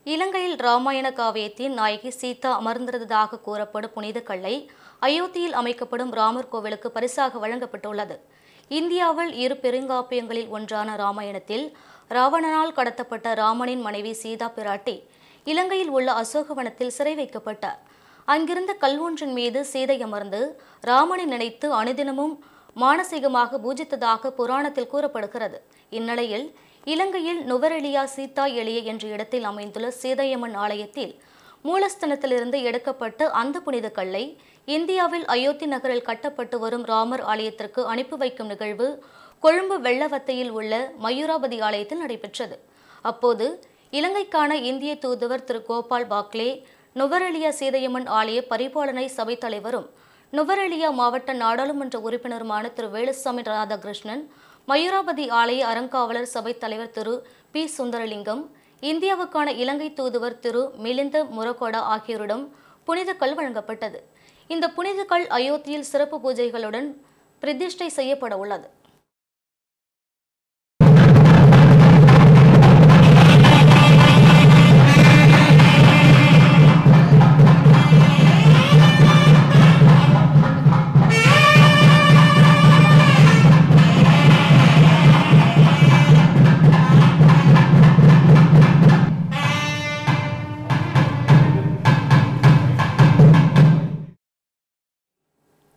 இலங்கையில் ராமாயண காவியத்தின் நாயகி சீதா அமர்ந்திருந்ததாக கூறப்படும் புனித கல்லை அயோத்தியில் அமைக்கப்படும் ராமர் கோவிலுக்கு பரிசாக வழங்கப்பட்டுள்ளது இந்தியாவில் இரு பெருங்காப்பியங்களில் ஒன்றான ராமாயணத்தில் ராவணனால் கடத்தப்பட்ட ராமனின் மனைவி சீதா பிராட்டி இலங்கையில் உள்ள அசோகவனத்தில் சிறை வைக்கப்பட்டார் அங்கிருந்த கல் ஒன்றின் மீது சீதை அமர்ந்து ராமனை நினைத்து அனுதினமும் மானசீகமாக பூஜித்ததாக புராணத்தில் கூறப்படுகிறது இந்நிலையில் இலங்கையில் நுவரெலியா சீதா எளிய என்ற இடத்தில் அமைந்துள்ள சீதையம்மன் ஆலயத்தில் மூலஸ்தனத்திலிருந்து எடுக்கப்பட்ட அந்த புனித கல்லை இந்தியாவில் அயோத்தி நகரில் கட்டப்பட்டு வரும் ராமர் ஆலயத்திற்கு அனுப்பி வைக்கும் நிகழ்வு கொழும்பு வெள்ளவத்தையில் உள்ள மயூராபதி ஆலயத்தில் நடைபெற்றது அப்போது இலங்கைக்கான இந்திய தூதுவர் திரு கோபால் பாக்லே நுவரெலியா சீதையம்மன் ஆலய பரிபாலனை சபைத் தலைவரும் நுவரெலியா மாவட்ட நாடாளுமன்ற உறுப்பினருமான திரு வேலுசாமி ராதாகிருஷ்ணன் மயூராபதி ஆலய அறங்காவலர் சபைத் தலைவர் திரு பி சுந்தரலிங்கம் இந்தியாவுக்கான இலங்கை தூதுவர் திரு மிலிந்த முரகொடா ஆகியோரிடம் புனித கல் வழங்கப்பட்டது இந்த புனித கல் அயோத்தியில் சிறப்பு பூஜைகளுடன் பிரதிஷ்டை செய்யப்பட உள்ளது